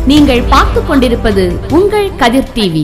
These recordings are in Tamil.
நீங்கள் பார்த்துக் கொண்டிருப்பது உங்கள் கதிர் டிவி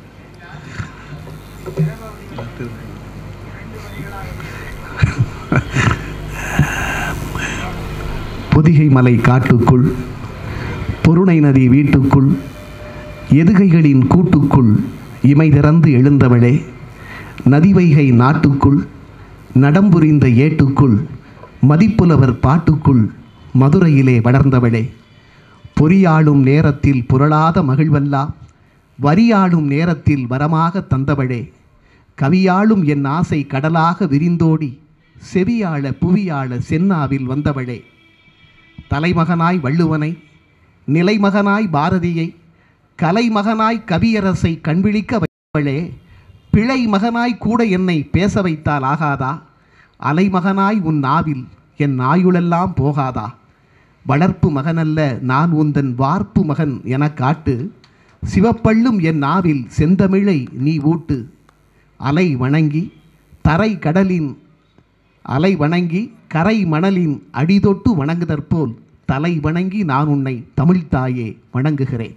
பொதிகை மலை காட்டுக்குள் பொருணை நதி வீட்டுக்குள் எதுகைகளின் கூட்டுக்குள் இமை திறந்து எழுந்தவளே நதிவைகை நாட்டுக்குள் நடம்புரிந்த ஏட்டுக்குள் மதிப்புலவர் பாட்டுக்குள் மதுரையிலே வளர்ந்தவளே பொறியாளும் நேரத்தில் புரளாத மகிழ்வெல்லாம் வரியாளும் நேரத்தில் வரமாக தந்தவளே கவியாளும் என் ஆசை கடலாக விரிந்தோடி செவியாள புவியாள சென்னாவில் வந்தவளே தலைமகனாய் வள்ளுவனை நிலைமகனாய் பாரதியை கலைமகனாய் கவியரசை கண்விழிக்க வைப்பவளே பிழை மகனாய் கூட என்னை பேச வைத்தால் ஆகாதா அலைமகனாய் உன் நாவில் என் ஆயுளெல்லாம் போகாதா வளர்ப்பு மகனல்ல நான் உந்தன் வார்ப்பு மகன் எனக் காட்டு சிவப்பள்ளும் என் நாவில் செந்தமிழை நீ ஊட்டு அலை வணங்கி தரை கடலின் அலை வணங்கி கரை மணலின் அடிதொட்டு வணங்குதற்போல் தலை வணங்கி நான் உன்னை தமிழ்த்தாயே வணங்குகிறேன்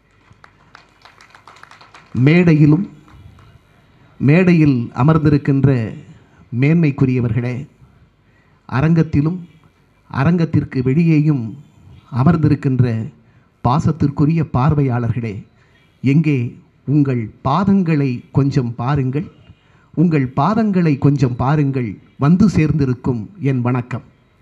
மேடையிலும் மேடையில் அமர்ந்திருக்கின்ற மேன்மைக்குரியவர்களே அரங்கத்திலும் அரங்கத்திற்கு வெளியேயும் அமர்ந்திருக்கின்ற பாசத்திற்குரிய பார்வையாளர்களே எங்கே உங்கள் பாதங்களை கொஞ்சம் பாருங்கள் உங்கள் பாதங்களை கொஞ்சம் பாருங்கள் வந்து சேர்ந்திருக்கும் என் வணக்கம்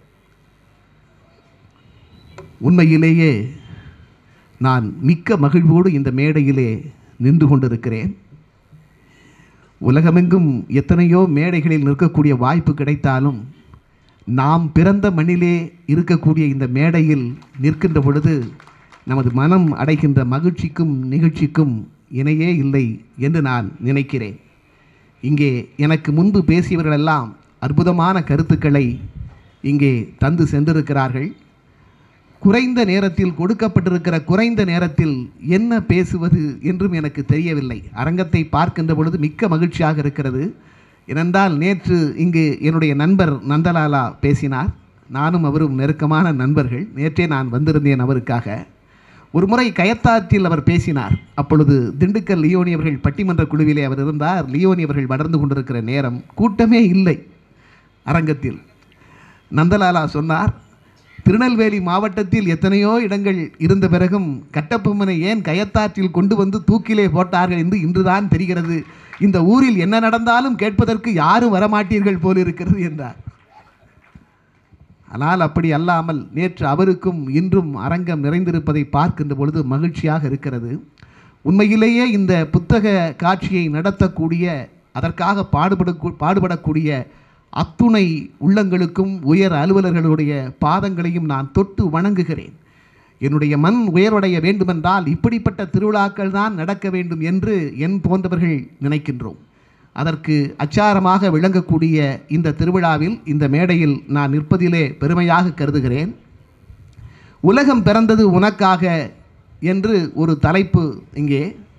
உண்மையிலேயே நான் மிக்க மகிழ்வோடு இந்த மேடையிலே நின்று கொண்டிருக்கிறேன் உலகமெங்கும் எத்தனையோ மேடைகளில் நிற்கக்கூடிய வாய்ப்பு கிடைத்தாலும் நாம் பிறந்த மண்ணிலே இருக்கக்கூடிய இந்த மேடையில் நிற்கின்ற பொழுது நமது மனம் அடைகின்ற மகிழ்ச்சிக்கும் நிகழ்ச்சிக்கும் இணையே இல்லை என்று நான் நினைக்கிறேன் இங்கே எனக்கு முன்பு பேசியவர்களெல்லாம் அற்புதமான கருத்துக்களை இங்கே தந்து சென்றிருக்கிறார்கள் குறைந்த நேரத்தில் கொடுக்கப்பட்டிருக்கிற குறைந்த நேரத்தில் என்ன பேசுவது என்றும் எனக்கு தெரியவில்லை அரங்கத்தை பார்க்கின்ற பொழுது மிக்க மகிழ்ச்சியாக இருக்கிறது ஏனென்றால் நேற்று இங்கு என்னுடைய நண்பர் நந்தலாலா பேசினார் நானும் அவரும் நெருக்கமான நண்பர்கள் நேற்றே நான் வந்திருந்தேன் அவருக்காக ஒரு முறை கயத்தாற்றில் அவர் பேசினார் அப்பொழுது திண்டுக்கல் லியோனி அவர்கள் பட்டிமன்ற குழுவிலே அவர் இருந்தார் லியோனி அவர்கள் வளர்ந்து கொண்டிருக்கிற நேரம் கூட்டமே இல்லை அரங்கத்தில் நந்தலாலா சொன்னார் திருநெல்வேலி மாவட்டத்தில் எத்தனையோ இடங்கள் இருந்த பிறகும் கட்டபொம்மனை ஏன் கயத்தாற்றில் கொண்டு வந்து தூக்கிலே போட்டார்கள் என்று இன்றுதான் தெரிகிறது இந்த ஊரில் என்ன நடந்தாலும் கேட்பதற்கு யாரும் வரமாட்டீர்கள் போல் இருக்கிறது என்றார் ஆனால் அப்படி அல்லாமல் நேற்று அவருக்கும் இன்றும் அரங்கம் நிறைந்திருப்பதை பார்க்கின்ற பொழுது மகிழ்ச்சியாக இருக்கிறது உண்மையிலேயே இந்த புத்தக காட்சியை நடத்தக்கூடிய அதற்காக பாடுபட பாடுபடக்கூடிய அத்துணை உள்ளங்களுக்கும் உயர் அலுவலர்களுடைய பாதங்களையும் நான் தொட்டு வணங்குகிறேன் என்னுடைய மண் உயர்வடைய வேண்டுமென்றால் இப்படிப்பட்ட திருவிழாக்கள் தான் நடக்க வேண்டும் என்று என் போன்றவர்கள் நினைக்கின்றோம் அதற்கு அச்சாரமாக விளங்கக்கூடிய இந்த திருவிழாவில் இந்த மேடையில் நான் நிற்பதிலே பெருமையாக கருதுகிறேன் உலகம் பிறந்தது உனக்காக என்று ஒரு தலைப்பு இங்கே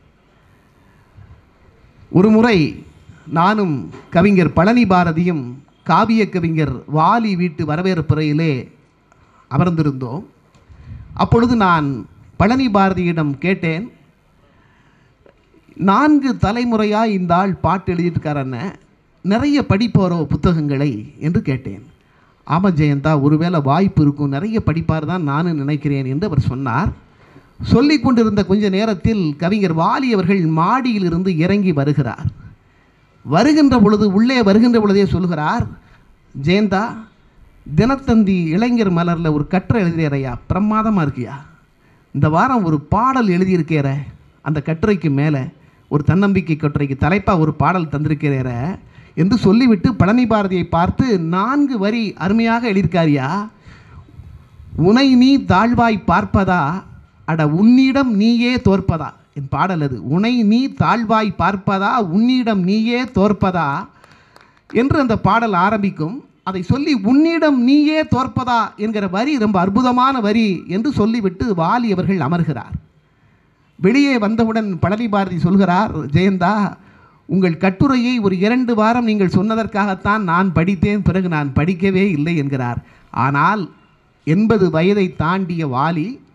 ஒரு முறை நானும் கவிஞர் பழனி பாரதியும் காவிய கவிஞர் வாலி வீட்டு வரவேற்புறையிலே அமர்ந்திருந்தோம் அப்பொழுது நான் பழனி பாரதியிடம் கேட்டேன் நான்கு தலைமுறையாக இந்த ஆள் பாட்டு எழுதிட்டுருக்காரண்ண நிறைய படிப்போரோ புத்தகங்களை என்று கேட்டேன் ஆமாம் ஜெயந்தா ஒருவேளை வாய்ப்பு இருக்கும் நிறைய படிப்பார் தான் நானும் நினைக்கிறேன் என்று அவர் சொன்னார் சொல்லிக் கொண்டிருந்த கொஞ்ச நேரத்தில் கவிஞர் வாலி அவர்கள் மாடியிலிருந்து இறங்கி வருகிறார் வருகின்ற பொழுது உள்ளே வருகின்ற பொழுதே சொல்கிறார் ஜெயந்தா தினத்தந்தி இளைஞர் மலரில் ஒரு கட்டுரை எழுதியறையா பிரமாதமாக இருக்கியா இந்த வாரம் ஒரு பாடல் எழுதியிருக்கிற அந்த கட்டுரைக்கு மேலே ஒரு தன்னம்பிக்கை கட்டுரைக்கு தலைப்பாக ஒரு பாடல் தந்திருக்கிறேற என்று சொல்லிவிட்டு பழனி பாரதியை பார்த்து நான்கு வரி அருமையாக எழுதியிருக்காரியா உனை நீ தாழ்வாய் பார்ப்பதா அட உன்னிடம் நீயே தோற்பதா என் பாடல் அது உனை நீ தாழ்வாய் பார்ப்பதா உன்னிடம் நீயே தோற்பதா என்று அந்த பாடல் ஆரம்பிக்கும் அதை சொல்லி உன்னிடம் நீயே தோற்பதா என்கிற வரி ரொம்ப அற்புதமான வரி என்று சொல்லிவிட்டு வாலி அவர்கள் அமர்கிறார் வெளியே வந்தவுடன் பழனி பாரதி சொல்கிறார் ஜெயந்தா உங்கள் கட்டுரையை ஒரு இரண்டு வாரம் நீங்கள் சொன்னதற்காகத்தான் நான் படித்தேன் பிறகு நான் படிக்கவே இல்லை என்கிறார் ஆனால் எண்பது வயதை தாண்டிய வாலி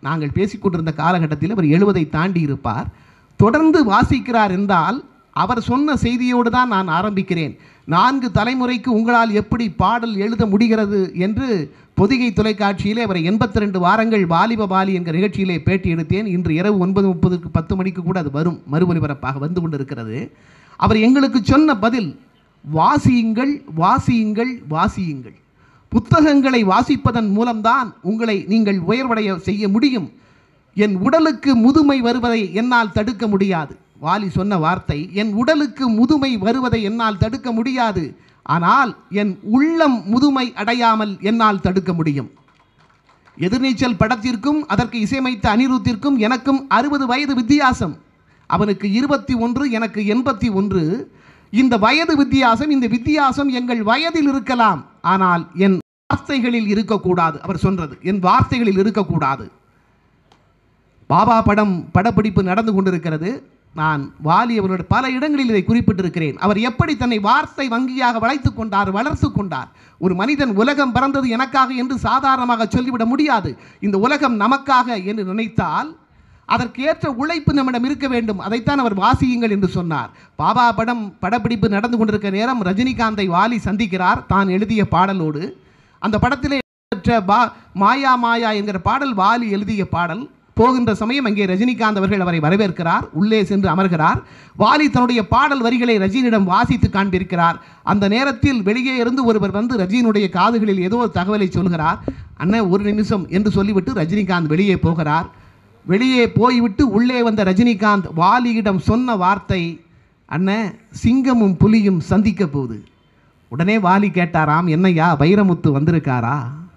நாங்கள் பேசிக்கொண்டிருந்த காலகட்டத்தில் அவர் எழுபதை தாண்டி இருப்பார் தொடர்ந்து வாசிக்கிறார் என்றால் அவர் சொன்ன செய்தியோடு தான் நான் ஆரம்பிக்கிறேன் நான்கு தலைமுறைக்கு உங்களால் எப்படி பாடல் எழுத முடிகிறது என்று பொதிகை தொலைக்காட்சியிலே அவரை எண்பத்தி ரெண்டு வாரங்கள் வாலிப பாலி என்கிற நிகழ்ச்சியிலே பேட்டி எடுத்தேன் இன்று இரவு ஒன்பது முப்பதுக்கு பத்து மணிக்கு கூட அது வரும் மறு ஒலிபரப்பாக வந்து கொண்டிருக்கிறது அவர் எங்களுக்கு சொன்ன பதில் வாசியுங்கள் வாசியுங்கள் வாசியுங்கள் புத்தகங்களை வாசிப்பதன் மூலம்தான் உங்களை நீங்கள் உயர்வடைய செய்ய முடியும் என் உடலுக்கு முதுமை வருவதை என்னால் தடுக்க முடியாது வாலி சொன்ன வார்த்தை என் உடலுக்கு முதுமை வருவதை என்னால் தடுக்க முடியாது ஆனால் என் உள்ளம் முதுமை அடையாமல் என்னால் தடுக்க முடியும் எதிர்நீச்சல் படத்திற்கும் அதற்கு இசையமைத்த அனிருத்திற்கும் எனக்கும் அறுபது வயது வித்தியாசம் அவனுக்கு இருபத்தி ஒன்று எனக்கு எண்பத்தி ஒன்று இந்த வயது வித்தியாசம் இந்த வித்தியாசம் எங்கள் வயதில் இருக்கலாம் ஆனால் என் வார்த்தைகளில் இருக்கக்கூடாது அவர் சொன்னது என் வார்த்தைகளில் இருக்கக்கூடாது பாபா படம் படப்பிடிப்பு நடந்து கொண்டிருக்கிறது நான் வாலி அவரோட பல இடங்களில் இதை குறிப்பிட்டிருக்கிறேன் அவர் எப்படி தன்னை வார்த்தை வங்கியாக வளைத்துக் கொண்டார் வளர்த்து கொண்டார் ஒரு மனிதன் உலகம் பிறந்தது எனக்காக என்று சாதாரணமாக சொல்லிவிட முடியாது இந்த உலகம் நமக்காக என்று நினைத்தால் அதற்கேற்ற உழைப்பு நம்மிடம் இருக்க வேண்டும் அதைத்தான் அவர் வாசியுங்கள் என்று சொன்னார் பாபா படம் படப்பிடிப்பு நடந்து கொண்டிருக்கிற நேரம் ரஜினிகாந்தை வாலி சந்திக்கிறார் தான் எழுதிய பாடலோடு அந்த படத்திலே பெற்ற பா மாயா மாயா என்கிற பாடல் வாலி எழுதிய பாடல் போகின்ற சமயம் அங்கே ரஜினிகாந்த் அவர்கள் அவரை வரவேற்கிறார் உள்ளே சென்று அமர்கிறார் வாலி தன்னுடைய பாடல் வரிகளை ரஜினியிடம் வாசித்து காண்பிருக்கிறார் அந்த நேரத்தில் வெளியே இருந்து ஒருவர் வந்து ரஜினியுடைய காதுகளில் ஏதோ ஒரு தகவலை சொல்கிறார் அண்ணன் ஒரு நிமிஷம் என்று சொல்லிவிட்டு ரஜினிகாந்த் வெளியே போகிறார் வெளியே போய்விட்டு உள்ளே வந்த ரஜினிகாந்த் வாலியிடம் சொன்ன வார்த்தை அண்ணன் சிங்கமும் புலியும் சந்திக்க போகுது உடனே வாலி கேட்டாராம் என்னையா வைரமுத்து வந்திருக்காரா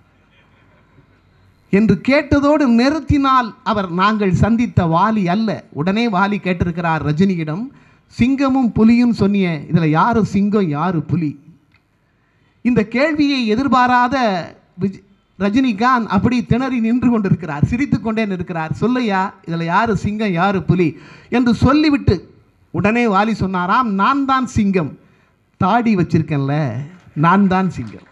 என்று கேட்டதோடு நிறுத்தினால் அவர் நாங்கள் சந்தித்த வாலி அல்ல உடனே வாலி கேட்டிருக்கிறார் ரஜினியிடம் சிங்கமும் புலியும் சொன்னிய இதில் யாரு சிங்கம் யாரு புலி இந்த கேள்வியை எதிர்பாராத விஜ் ரஜினிகாந்த் அப்படி திணறி நின்று கொண்டிருக்கிறார் சிரித்து கொண்டே நிற்கிறார் சொல்லையா இதில் யாரு சிங்கம் யாரு புலி என்று சொல்லிவிட்டு உடனே வாலி சொன்னாராம் நான் தான் சிங்கம் தாடி வச்சிருக்கேன்ல நான் தான் சிங்கம்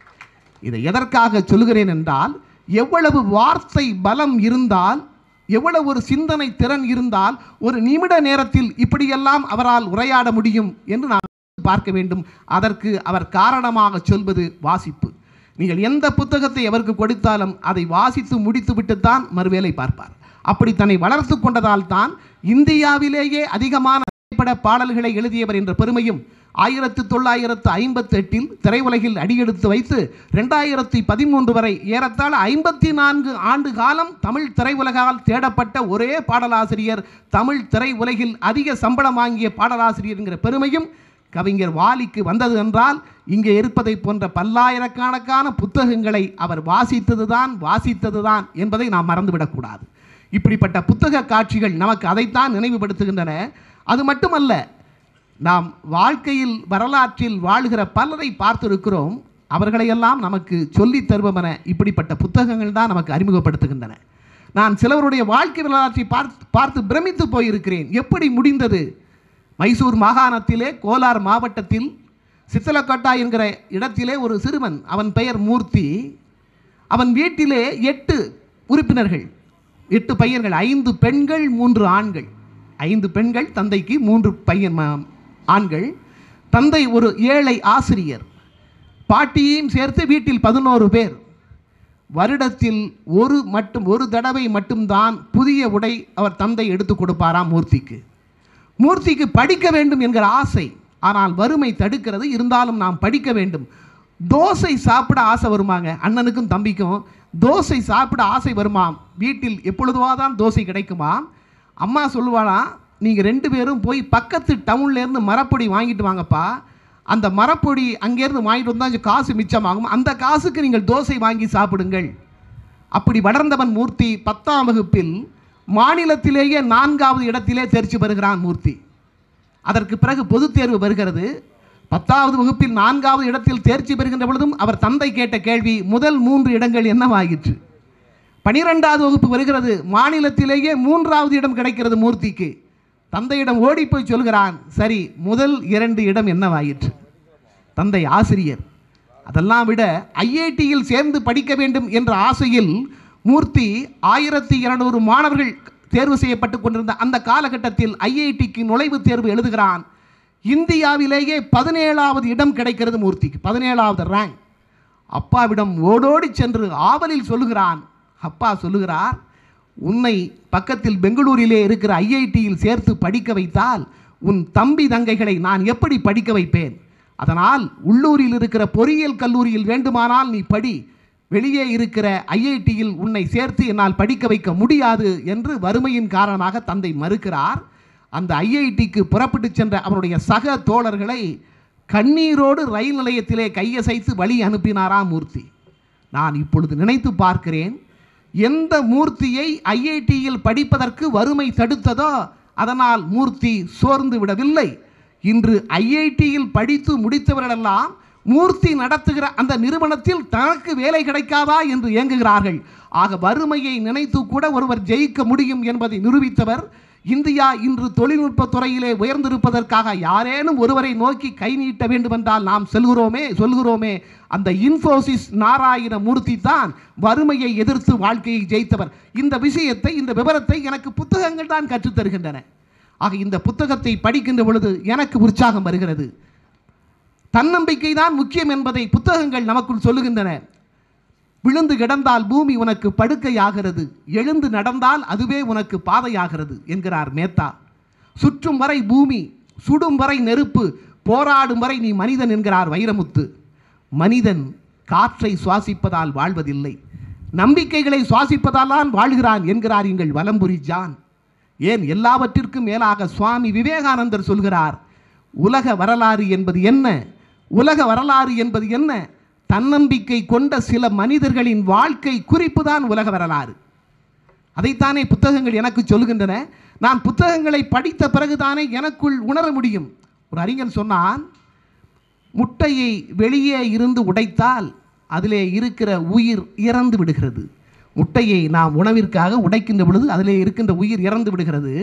இதை எதற்காக சொல்கிறேன் என்றால் எவ்வளவு வார்த்தை பலம் இருந்தால் எவ்வளவு ஒரு சிந்தனை திறன் இருந்தால் ஒரு நிமிட நேரத்தில் இப்படியெல்லாம் அவரால் உரையாட முடியும் என்று நாம் பார்க்க வேண்டும் அதற்கு அவர் காரணமாக சொல்வது வாசிப்பு நீங்கள் எந்த புத்தகத்தை அவருக்கு கொடுத்தாலும் அதை வாசித்து முடித்து விட்டுத்தான் மறுவேளை பார்ப்பார் அப்படி தன்னை வளர்த்து கொண்டதால் தான் இந்தியாவிலேயே அதிகமான திரைப்பட பாடல்களை எழுதியவர் என்ற பெருமையும் ஆயிரத்து தொள்ளாயிரத்து ஐம்பத்தி எட்டில் திரையுலகில் அடியெடுத்து வைத்து ரெண்டாயிரத்தி பதிமூன்று வரை ஏறத்தாழ ஐம்பத்தி நான்கு ஆண்டு காலம் தமிழ் திரையுலகால் தேடப்பட்ட ஒரே பாடலாசிரியர் தமிழ் திரையுலகில் அதிக சம்பளம் வாங்கிய பாடலாசிரியர் என்கிற பெருமையும் கவிஞர் வாலிக்கு வந்தது என்றால் இங்கே இருப்பதை போன்ற பல்லாயிரக்கணக்கான புத்தகங்களை அவர் வாசித்ததுதான் வாசித்ததுதான் என்பதை நாம் மறந்துவிடக்கூடாது இப்படிப்பட்ட புத்தக காட்சிகள் நமக்கு அதைத்தான் நினைவுபடுத்துகின்றன அது மட்டுமல்ல நாம் வாழ்க்கையில் வரலாற்றில் வாழ்கிற பலரை பார்த்திருக்கிறோம் அவர்களையெல்லாம் நமக்கு சொல்லித் தருபவன இப்படிப்பட்ட புத்தகங்கள் தான் நமக்கு அறிமுகப்படுத்துகின்றன நான் சிலவருடைய வாழ்க்கை வரலாற்றை பார்த்து பார்த்து பிரமித்து போயிருக்கிறேன் எப்படி முடிந்தது மைசூர் மாகாணத்திலே கோலார் மாவட்டத்தில் சித்தலக்கோட்டா என்கிற இடத்திலே ஒரு சிறுவன் அவன் பெயர் மூர்த்தி அவன் வீட்டிலே எட்டு உறுப்பினர்கள் எட்டு பையன்கள் ஐந்து பெண்கள் மூன்று ஆண்கள் ஐந்து பெண்கள் தந்தைக்கு மூன்று பையன் ம- ஆண்கள் தந்தை ஒரு ஏழை ஆசிரியர் பாட்டியையும் சேர்த்து வீட்டில் பதினோரு பேர் வருடத்தில் ஒரு மட்டும் ஒரு தடவை மட்டும்தான் புதிய உடை அவர் தந்தை எடுத்து கொடுப்பாராம் மூர்த்திக்கு மூர்த்திக்கு படிக்க வேண்டும் என்கிற ஆசை ஆனால் வறுமை தடுக்கிறது இருந்தாலும் நாம் படிக்க வேண்டும் தோசை சாப்பிட ஆசை வருமாங்க அண்ணனுக்கும் தம்பிக்கும் தோசை சாப்பிட ஆசை வருமாம் வீட்டில் எப்பொழுதுவாதான் தோசை கிடைக்குமா அம்மா சொல்லுவாளாம் நீங்கள் ரெண்டு பேரும் போய் பக்கத்து டவுன்லேருந்து மரப்பொடி வாங்கிட்டு வாங்கப்பா அந்த மரப்பொடி அங்கேருந்து வாங்கிட்டு வந்தால் கொஞ்சம் காசு மிச்சமாகும் அந்த காசுக்கு நீங்கள் தோசை வாங்கி சாப்பிடுங்கள் அப்படி வளர்ந்தவன் மூர்த்தி பத்தாம் வகுப்பில் மாநிலத்திலேயே நான்காவது இடத்திலே தேர்ச்சி பெறுகிறான் மூர்த்தி அதற்கு பிறகு பொதுத் தேர்வு வருகிறது பத்தாவது வகுப்பில் நான்காவது இடத்தில் தேர்ச்சி பெறுகின்ற பொழுதும் அவர் தந்தை கேட்ட கேள்வி முதல் மூன்று இடங்கள் என்னவாயிற்று பனிரெண்டாவது வகுப்பு வருகிறது மாநிலத்திலேயே மூன்றாவது இடம் கிடைக்கிறது மூர்த்திக்கு தந்தையிடம் ஓடி போய் சொல்கிறான் சரி முதல் இரண்டு இடம் என்னவாயிற்று தந்தை ஆசிரியர் அதெல்லாம் விட ஐஐடியில் சேர்ந்து படிக்க வேண்டும் என்ற ஆசையில் மூர்த்தி ஆயிரத்தி இருநூறு மாணவர்கள் தேர்வு செய்யப்பட்டு கொண்டிருந்த அந்த காலகட்டத்தில் ஐஐடிக்கு நுழைவுத் தேர்வு எழுதுகிறான் இந்தியாவிலேயே பதினேழாவது இடம் கிடைக்கிறது மூர்த்திக்கு பதினேழாவது ரேங்க் அப்பாவிடம் ஓடோடி சென்று ஆவலில் சொல்லுகிறான் அப்பா சொல்லுகிறார் உன்னை பக்கத்தில் பெங்களூரிலே இருக்கிற ஐஐடியில் சேர்த்து படிக்க வைத்தால் உன் தம்பி தங்கைகளை நான் எப்படி படிக்க வைப்பேன் அதனால் உள்ளூரில் இருக்கிற பொறியியல் கல்லூரியில் வேண்டுமானால் நீ படி வெளியே இருக்கிற ஐஐடியில் உன்னை சேர்த்து என்னால் படிக்க வைக்க முடியாது என்று வறுமையின் காரணமாக தந்தை மறுக்கிறார் அந்த ஐஐடிக்கு புறப்பட்டு சென்ற அவருடைய சக தோழர்களை கண்ணீரோடு ரயில் நிலையத்திலே கையசைத்து வழி அனுப்பினாராம் மூர்த்தி நான் இப்பொழுது நினைத்து பார்க்கிறேன் எந்த மூர்த்தியை ஐஐடியில் படிப்பதற்கு வறுமை தடுத்ததோ அதனால் மூர்த்தி சோர்ந்து விடவில்லை இன்று ஐஐடியில் படித்து முடித்தவர்களெல்லாம் மூர்த்தி நடத்துகிற அந்த நிறுவனத்தில் தனக்கு வேலை கிடைக்காதா என்று இயங்குகிறார்கள் ஆக வறுமையை நினைத்து கூட ஒருவர் ஜெயிக்க முடியும் என்பதை நிரூபித்தவர் இந்தியா இன்று தொழில்நுட்ப துறையிலே உயர்ந்திருப்பதற்காக யாரேனும் ஒருவரை நோக்கி கை நீட்ட வேண்டுமென்றால் நாம் செல்கிறோமே சொல்கிறோமே அந்த இன்ஃபோசிஸ் நாராயண மூர்த்தி தான் வறுமையை எதிர்த்து வாழ்க்கையை ஜெயித்தவர் இந்த விஷயத்தை இந்த விவரத்தை எனக்கு புத்தகங்கள் தான் கற்றுத் தருகின்றன ஆக இந்த புத்தகத்தை படிக்கின்ற பொழுது எனக்கு உற்சாகம் வருகிறது தன்னம்பிக்கை தான் முக்கியம் என்பதை புத்தகங்கள் நமக்குள் சொல்லுகின்றன விழுந்து கிடந்தால் பூமி உனக்கு படுக்கையாகிறது எழுந்து நடந்தால் அதுவே உனக்கு பாதையாகிறது என்கிறார் மேத்தா சுற்றும் வரை பூமி சுடும் வரை நெருப்பு போராடும் வரை நீ மனிதன் என்கிறார் வைரமுத்து மனிதன் காற்றை சுவாசிப்பதால் வாழ்வதில்லை நம்பிக்கைகளை சுவாசிப்பதால் தான் வாழ்கிறான் என்கிறார் எங்கள் வலம்புரி ஜான் ஏன் எல்லாவற்றிற்கும் மேலாக சுவாமி விவேகானந்தர் சொல்கிறார் உலக வரலாறு என்பது என்ன உலக வரலாறு என்பது என்ன தன்னம்பிக்கை கொண்ட சில மனிதர்களின் வாழ்க்கை குறிப்பு தான் உலக வரலாறு அதைத்தானே புத்தகங்கள் எனக்கு சொல்லுகின்றன நான் புத்தகங்களை படித்த பிறகுதானே எனக்குள் உணர முடியும் ஒரு அறிஞன் சொன்னான் முட்டையை வெளியே இருந்து உடைத்தால் அதிலே இருக்கிற உயிர் இறந்து விடுகிறது முட்டையை நாம் உணவிற்காக உடைக்கின்ற பொழுது அதிலே இருக்கின்ற உயிர் இறந்து விடுகிறது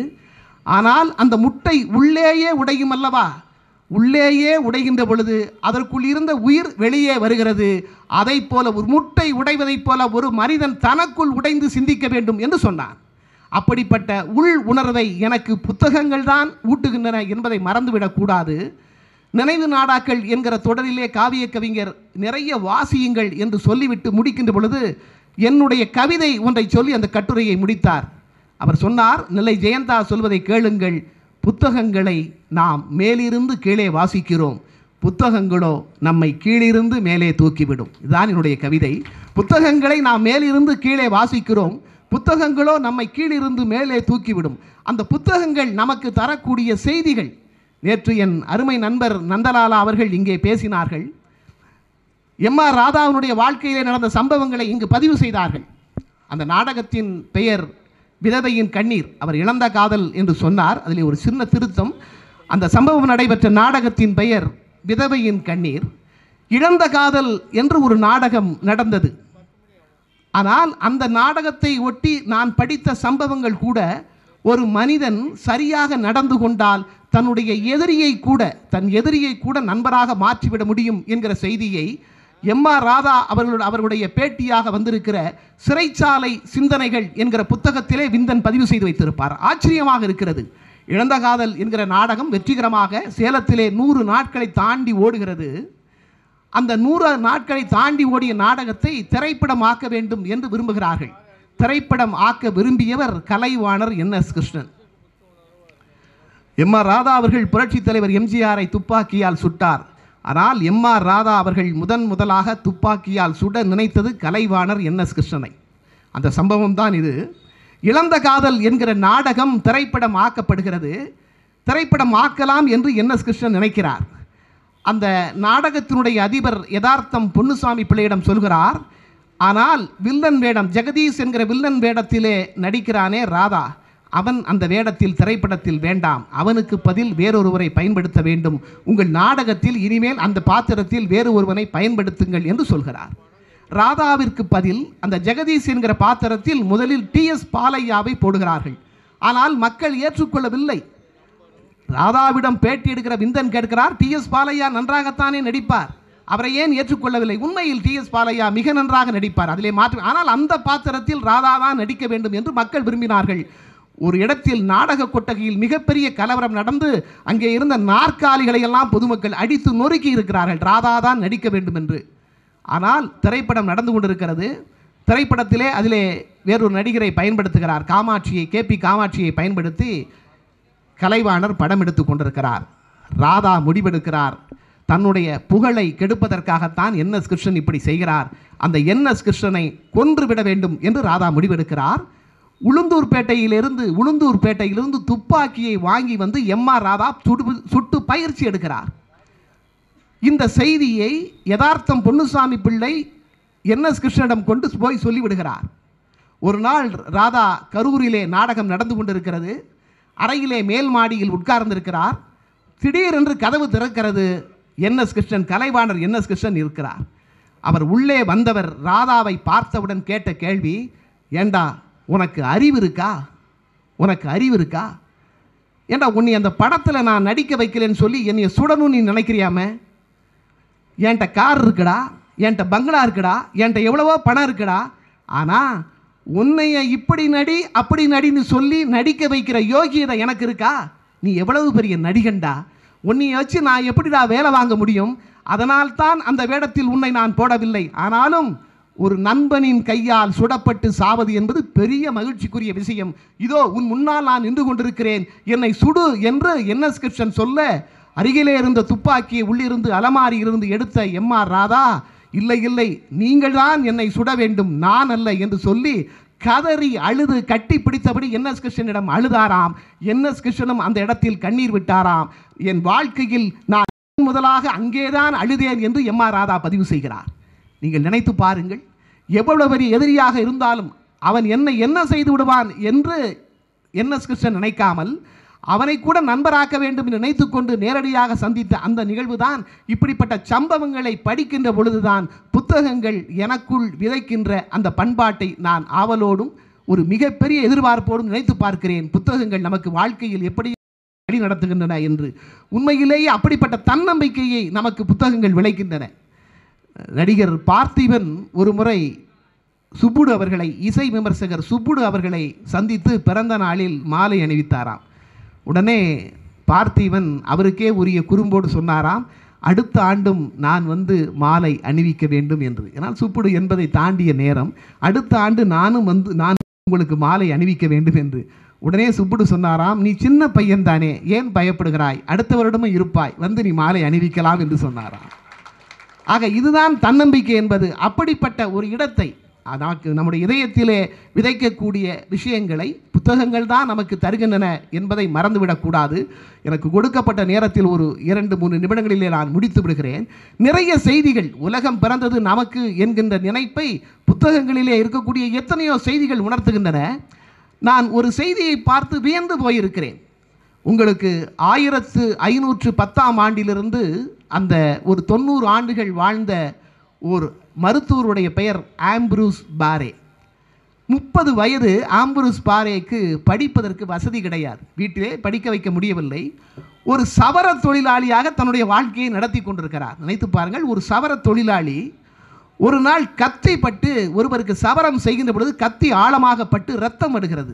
ஆனால் அந்த முட்டை உள்ளேயே உடையும் அல்லவா உள்ளேயே உடைகின்ற பொழுது அதற்குள் இருந்த உயிர் வெளியே வருகிறது அதைப் போல ஒரு முட்டை உடைவதைப் போல ஒரு மனிதன் தனக்குள் உடைந்து சிந்திக்க வேண்டும் என்று சொன்னான் அப்படிப்பட்ட உள் உணர்வை எனக்கு புத்தகங்கள் தான் ஊட்டுகின்றன என்பதை மறந்துவிடக்கூடாது நினைவு நாடாக்கள் என்கிற தொடரிலே காவிய கவிஞர் நிறைய வாசியுங்கள் என்று சொல்லிவிட்டு முடிக்கின்ற பொழுது என்னுடைய கவிதை ஒன்றை சொல்லி அந்த கட்டுரையை முடித்தார் அவர் சொன்னார் நிலை ஜெயந்தா சொல்வதை கேளுங்கள் புத்தகங்களை நாம் மேலிருந்து கீழே வாசிக்கிறோம் புத்தகங்களோ நம்மை கீழிருந்து மேலே தூக்கிவிடும் இதுதான் என்னுடைய கவிதை புத்தகங்களை நாம் மேலிருந்து கீழே வாசிக்கிறோம் புத்தகங்களோ நம்மை கீழிருந்து மேலே தூக்கிவிடும் அந்த புத்தகங்கள் நமக்கு தரக்கூடிய செய்திகள் நேற்று என் அருமை நண்பர் நந்தலாலா அவர்கள் இங்கே பேசினார்கள் எம் ஆர் ராதாவினுடைய வாழ்க்கையிலே நடந்த சம்பவங்களை இங்கு பதிவு செய்தார்கள் அந்த நாடகத்தின் பெயர் விதவையின் கண்ணீர் அவர் இழந்த காதல் என்று சொன்னார் அதில் ஒரு சின்ன திருத்தம் அந்த சம்பவம் நடைபெற்ற நாடகத்தின் பெயர் விதவையின் கண்ணீர் இழந்த காதல் என்று ஒரு நாடகம் நடந்தது ஆனால் அந்த நாடகத்தை ஒட்டி நான் படித்த சம்பவங்கள் கூட ஒரு மனிதன் சரியாக நடந்து கொண்டால் தன்னுடைய எதிரியை கூட தன் எதிரியை கூட நண்பராக மாற்றிவிட முடியும் என்கிற செய்தியை எம் ஆர் ராதா அவர்களோட அவர்களுடைய பேட்டியாக வந்திருக்கிற சிறைச்சாலை சிந்தனைகள் என்கிற புத்தகத்திலே விந்தன் பதிவு செய்து வைத்திருப்பார் ஆச்சரியமாக இருக்கிறது இழந்த காதல் என்கிற நாடகம் வெற்றிகரமாக சேலத்திலே நூறு நாட்களை தாண்டி ஓடுகிறது அந்த நூறு நாட்களை தாண்டி ஓடிய நாடகத்தை திரைப்படமாக்க வேண்டும் என்று விரும்புகிறார்கள் திரைப்படம் ஆக்க விரும்பியவர் கலைவாணர் என் எஸ் கிருஷ்ணன் எம் ஆர் ராதா அவர்கள் புரட்சித் தலைவர் எம்ஜிஆரை துப்பாக்கியால் சுட்டார் ஆனால் எம் ஆர் ராதா அவர்கள் முதன் முதலாக துப்பாக்கியால் சுட நினைத்தது கலைவாணர் என் எஸ் கிருஷ்ணனை அந்த சம்பவம் தான் இது இழந்த காதல் என்கிற நாடகம் திரைப்படம் ஆக்கப்படுகிறது திரைப்படம் ஆக்கலாம் என்று என் எஸ் கிருஷ்ணன் நினைக்கிறார் அந்த நாடகத்தினுடைய அதிபர் யதார்த்தம் பொன்னுசாமி பிள்ளையிடம் சொல்கிறார் ஆனால் வில்லன் வேடம் ஜெகதீஷ் என்கிற வில்லன் வேடத்திலே நடிக்கிறானே ராதா அவன் அந்த வேடத்தில் திரைப்படத்தில் வேண்டாம் அவனுக்கு பதில் வேறொருவரை பயன்படுத்த வேண்டும் உங்கள் நாடகத்தில் இனிமேல் அந்த பாத்திரத்தில் வேறு ஒருவனை பயன்படுத்துங்கள் என்று சொல்கிறார் ராதாவிற்கு பதில் அந்த ஜெகதீஷ் என்கிற பாத்திரத்தில் முதலில் டிஎஸ் பாலையாவை போடுகிறார்கள் ஆனால் மக்கள் ஏற்றுக்கொள்ளவில்லை ராதாவிடம் பேட்டி எடுக்கிற விந்தன் கேட்கிறார் டிஎஸ் பாலையா நன்றாகத்தானே நடிப்பார் அவரை ஏன் ஏற்றுக்கொள்ளவில்லை உண்மையில் டி எஸ் பாலையா மிக நன்றாக நடிப்பார் அதிலே மாற்று ஆனால் அந்த பாத்திரத்தில் ராதா தான் நடிக்க வேண்டும் என்று மக்கள் விரும்பினார்கள் ஒரு இடத்தில் நாடக கொட்டகையில் மிகப்பெரிய கலவரம் நடந்து அங்கே இருந்த நாற்காலிகளை எல்லாம் பொதுமக்கள் அடித்து நொறுக்கி இருக்கிறார்கள் ராதா தான் நடிக்க வேண்டும் என்று ஆனால் திரைப்படம் நடந்து கொண்டிருக்கிறது திரைப்படத்திலே அதிலே வேறொரு நடிகரை பயன்படுத்துகிறார் காமாட்சியை கே பி காமாட்சியை பயன்படுத்தி கலைவாணர் படம் எடுத்து கொண்டிருக்கிறார் ராதா முடிவெடுக்கிறார் தன்னுடைய புகழை கெடுப்பதற்காகத்தான் என் எஸ் கிருஷ்ணன் இப்படி செய்கிறார் அந்த என் எஸ் கிருஷ்ணனை கொன்றுவிட வேண்டும் என்று ராதா முடிவெடுக்கிறார் உளுந்தூர்பேட்டையிலிருந்து உளுந்தூர்பேட்டையிலிருந்து துப்பாக்கியை வாங்கி வந்து எம் ஆர் ராதா சுடு சுட்டு பயிற்சி எடுக்கிறார் இந்த செய்தியை யதார்த்தம் பொன்னுசாமி பிள்ளை என் எஸ் கிருஷ்ணனிடம் கொண்டு போய் சொல்லிவிடுகிறார் ஒரு நாள் ராதா கரூரிலே நாடகம் நடந்து கொண்டிருக்கிறது அறையிலே மேல் மாடியில் உட்கார்ந்திருக்கிறார் திடீரென்று கதவு திறக்கிறது என் எஸ் கிருஷ்ணன் கலைவாணர் என் எஸ் கிருஷ்ணன் இருக்கிறார் அவர் உள்ளே வந்தவர் ராதாவை பார்த்தவுடன் கேட்ட கேள்வி ஏண்டா உனக்கு அறிவு இருக்கா உனக்கு அறிவு இருக்கா ஏண்டா உன்னை அந்த படத்தில் நான் நடிக்க வைக்கலன்னு சொல்லி என்னைய சுடணும்னு நீ நினைக்கிறியாமே என்கிட்ட கார் இருக்குடா என்கிட்ட பங்களா இருக்குடா என்கிட்ட எவ்வளவோ பணம் இருக்குடா ஆனால் உன்னைய இப்படி நடி அப்படி நடின்னு சொல்லி நடிக்க வைக்கிற யோகியதை எனக்கு இருக்கா நீ எவ்வளவு பெரிய நடிகன்டா உன்னைய வச்சு நான் எப்படிடா வேலை வாங்க முடியும் அதனால்தான் அந்த வேடத்தில் உன்னை நான் போடவில்லை ஆனாலும் ஒரு நண்பனின் கையால் சுடப்பட்டு சாவது என்பது பெரிய மகிழ்ச்சிக்குரிய விஷயம் இதோ உன் முன்னால் நான் நின்று கொண்டிருக்கிறேன் என்னை சுடு என்று என்எஸ் கிருஷ்ணன் சொல்ல அருகிலே இருந்த துப்பாக்கியை உள்ளிருந்து அலமாரியிலிருந்து எடுத்த எம் ஆர் ராதா இல்லை இல்லை நீங்கள் தான் என்னை சுட வேண்டும் நான் அல்ல என்று சொல்லி கதறி அழுது கட்டி பிடித்தபடி என்எஸ் கிருஷ்ணனிடம் அழுதாராம் என்எஸ் கிருஷ்ணனும் அந்த இடத்தில் கண்ணீர் விட்டாராம் என் வாழ்க்கையில் நான் முதலாக அங்கேதான் அழுதேன் என்று எம் ஆர் ராதா பதிவு செய்கிறார் நீங்கள் நினைத்து பாருங்கள் எவ்வளவு பெரிய எதிரியாக இருந்தாலும் அவன் என்னை என்ன செய்து விடுவான் என்று என்எஸ் கிருஷ்ணன் நினைக்காமல் அவனை கூட நண்பராக்க வேண்டும் என்று நினைத்துக்கொண்டு நேரடியாக சந்தித்த அந்த நிகழ்வுதான் இப்படிப்பட்ட சம்பவங்களை படிக்கின்ற பொழுதுதான் புத்தகங்கள் எனக்குள் விதைக்கின்ற அந்த பண்பாட்டை நான் ஆவலோடும் ஒரு மிகப்பெரிய எதிர்பார்ப்போடும் நினைத்து பார்க்கிறேன் புத்தகங்கள் நமக்கு வாழ்க்கையில் எப்படி வழி நடத்துகின்றன என்று உண்மையிலேயே அப்படிப்பட்ட தன்னம்பிக்கையை நமக்கு புத்தகங்கள் விளைக்கின்றன நடிகர் பார்த்திபன் ஒரு முறை சுப்புடு அவர்களை இசை விமர்சகர் சுப்புடு அவர்களை சந்தித்து பிறந்த நாளில் மாலை அணிவித்தாராம் உடனே பார்த்திபன் அவருக்கே உரிய குறும்போடு சொன்னாராம் அடுத்த ஆண்டும் நான் வந்து மாலை அணிவிக்க வேண்டும் என்று ஏன்னால் சுப்புடு என்பதை தாண்டிய நேரம் அடுத்த ஆண்டு நானும் வந்து நான் உங்களுக்கு மாலை அணிவிக்க வேண்டும் என்று உடனே சுப்புடு சொன்னாராம் நீ சின்ன பையன் தானே ஏன் பயப்படுகிறாய் அடுத்த வருடமும் இருப்பாய் வந்து நீ மாலை அணிவிக்கலாம் என்று சொன்னாராம் ஆக இதுதான் தன்னம்பிக்கை என்பது அப்படிப்பட்ட ஒரு இடத்தை நமக்கு நம்முடைய இதயத்திலே விதைக்கக்கூடிய விஷயங்களை புத்தகங்கள் தான் நமக்கு தருகின்றன என்பதை மறந்துவிடக்கூடாது எனக்கு கொடுக்கப்பட்ட நேரத்தில் ஒரு இரண்டு மூணு நிமிடங்களிலே நான் முடித்து விடுகிறேன் நிறைய செய்திகள் உலகம் பிறந்தது நமக்கு என்கின்ற நினைப்பை புத்தகங்களிலே இருக்கக்கூடிய எத்தனையோ செய்திகள் உணர்த்துகின்றன நான் ஒரு செய்தியை பார்த்து வியந்து போயிருக்கிறேன் உங்களுக்கு ஆயிரத்து ஐநூற்று பத்தாம் ஆண்டிலிருந்து அந்த ஒரு தொண்ணூறு ஆண்டுகள் வாழ்ந்த ஒரு மருத்துவருடைய பெயர் ஆம்ப்ரூஸ் பாரே முப்பது வயது ஆம்புருஸ் பாரேக்கு படிப்பதற்கு வசதி கிடையாது வீட்டிலே படிக்க வைக்க முடியவில்லை ஒரு சவர தொழிலாளியாக தன்னுடைய வாழ்க்கையை நடத்தி கொண்டிருக்கிறார் நினைத்து பாருங்கள் ஒரு சவர தொழிலாளி ஒரு நாள் கத்தி பட்டு ஒருவருக்கு சவரம் செய்கின்ற பொழுது கத்தி ஆழமாக பட்டு ரத்தம் வருகிறது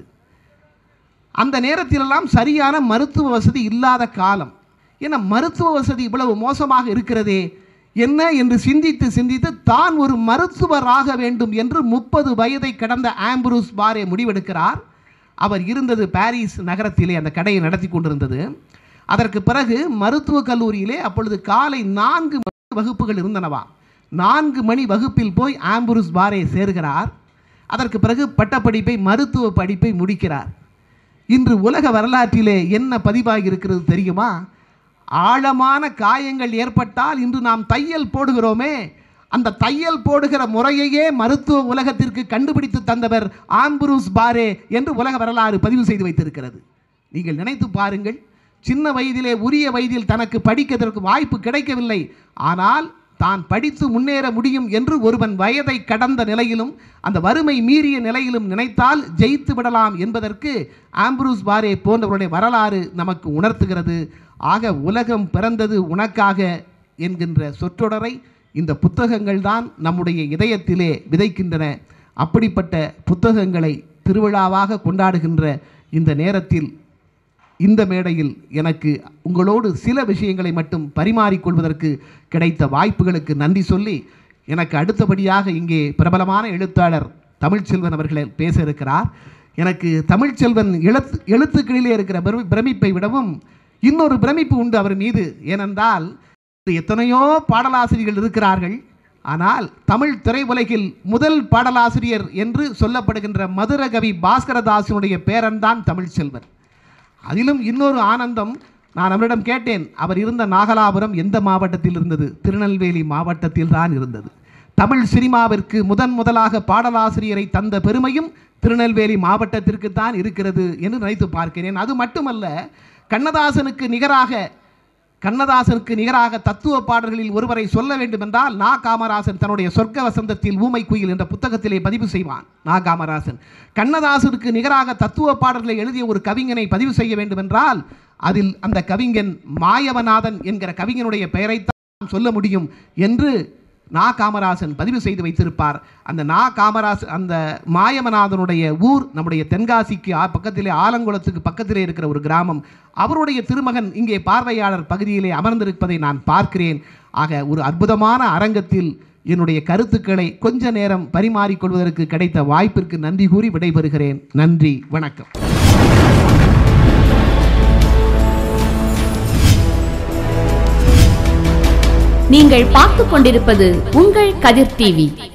அந்த நேரத்திலெல்லாம் சரியான மருத்துவ வசதி இல்லாத காலம் ஏன்னா மருத்துவ வசதி இவ்வளவு மோசமாக இருக்கிறதே என்ன என்று சிந்தித்து சிந்தித்து தான் ஒரு மருத்துவராக வேண்டும் என்று முப்பது வயதை கடந்த ஆம்புரூஸ் பாரே முடிவெடுக்கிறார் அவர் இருந்தது பாரிஸ் நகரத்திலே அந்த கடையை நடத்தி கொண்டிருந்தது அதற்கு பிறகு மருத்துவக் கல்லூரியிலே அப்பொழுது காலை நான்கு மணி வகுப்புகள் இருந்தனவா நான்கு மணி வகுப்பில் போய் ஆம்புரூஸ் பாரே சேர்கிறார் அதற்கு பிறகு பட்டப்படிப்பை மருத்துவ படிப்பை முடிக்கிறார் இன்று உலக வரலாற்றிலே என்ன பதிவாகி இருக்கிறது தெரியுமா ஆழமான காயங்கள் ஏற்பட்டால் இன்று நாம் தையல் போடுகிறோமே அந்த தையல் போடுகிற முறையையே மருத்துவ உலகத்திற்கு கண்டுபிடித்து தந்தவர் ஆம்புரூஸ் பாரே என்று உலக வரலாறு பதிவு செய்து வைத்திருக்கிறது நீங்கள் நினைத்து பாருங்கள் சின்ன வயதிலே உரிய வயதில் தனக்கு படிக்கிறதற்கு வாய்ப்பு கிடைக்கவில்லை ஆனால் தான் படித்து முன்னேற முடியும் என்று ஒருவன் வயதை கடந்த நிலையிலும் அந்த வறுமை மீறிய நிலையிலும் நினைத்தால் ஜெயித்து விடலாம் என்பதற்கு ஆம்புரூஸ் பாரே போன்றவருடைய வரலாறு நமக்கு உணர்த்துகிறது ஆக உலகம் பிறந்தது உனக்காக என்கின்ற சொற்றொடரை இந்த புத்தகங்கள் தான் நம்முடைய இதயத்திலே விதைக்கின்றன அப்படிப்பட்ட புத்தகங்களை திருவிழாவாக கொண்டாடுகின்ற இந்த நேரத்தில் இந்த மேடையில் எனக்கு உங்களோடு சில விஷயங்களை மட்டும் பரிமாறிக்கொள்வதற்கு கிடைத்த வாய்ப்புகளுக்கு நன்றி சொல்லி எனக்கு அடுத்தபடியாக இங்கே பிரபலமான எழுத்தாளர் தமிழ்ச்செல்வன் அவர்கள் பேச இருக்கிறார் எனக்கு தமிழ்ச்செல்வன் எழுத்து எழுத்துக்களிலே இருக்கிற பிரமி- பிரமிப்பை விடவும் இன்னொரு பிரமிப்பு உண்டு அவர் மீது ஏனென்றால் எத்தனையோ பாடலாசிரியர்கள் இருக்கிறார்கள் ஆனால் தமிழ் திரையுலகில் முதல் பாடலாசிரியர் என்று சொல்லப்படுகின்ற மதுரகவி பாஸ்கரதாசனுடைய பேரன்தான் தமிழ்ச்செல்வன் அதிலும் இன்னொரு ஆனந்தம் நான் அவரிடம் கேட்டேன் அவர் இருந்த நாகலாபுரம் எந்த மாவட்டத்தில் இருந்தது திருநெல்வேலி மாவட்டத்தில் தான் இருந்தது தமிழ் சினிமாவிற்கு முதன் முதலாக பாடலாசிரியரை தந்த பெருமையும் திருநெல்வேலி மாவட்டத்திற்கு தான் இருக்கிறது என்று நினைத்து பார்க்கிறேன் அது மட்டுமல்ல கண்ணதாசனுக்கு நிகராக கண்ணதாசனுக்கு நிகராக தத்துவ பாடல்களில் ஒருவரை சொல்ல வேண்டுமென்றால் நா காமராசன் தன்னுடைய சொர்க்க வசந்தத்தில் ஊமை குயில் என்ற புத்தகத்திலே பதிவு செய்வான் நா காமராசன் கண்ணதாசனுக்கு நிகராக தத்துவ பாடல்களை எழுதிய ஒரு கவிஞனை பதிவு செய்ய வேண்டுமென்றால் அதில் அந்த கவிஞன் மாயவநாதன் என்கிற கவிஞனுடைய பெயரைத்தான் சொல்ல முடியும் என்று நா காமராசன் பதிவு செய்து வைத்திருப்பார் அந்த நா காமராசன் அந்த மாயவநாதனுடைய ஊர் நம்முடைய தென்காசிக்கு ஆ- பக்கத்திலே ஆலங்குளத்துக்கு பக்கத்திலே இருக்கிற ஒரு கிராமம் அவருடைய திருமகன் இங்கே பார்வையாளர் பகுதியிலே அமர்ந்திருப்பதை நான் பார்க்கிறேன் ஆக ஒரு அற்புதமான அரங்கத்தில் என்னுடைய கருத்துக்களை கொஞ்ச நேரம் பரிமாறிக்கொள்வதற்கு கிடைத்த வாய்ப்பிற்கு நன்றி கூறி விடைபெறுகிறேன் நன்றி வணக்கம் நீங்கள் பார்த்துக் கொண்டிருப்பது உங்கள் கதிர் டிவி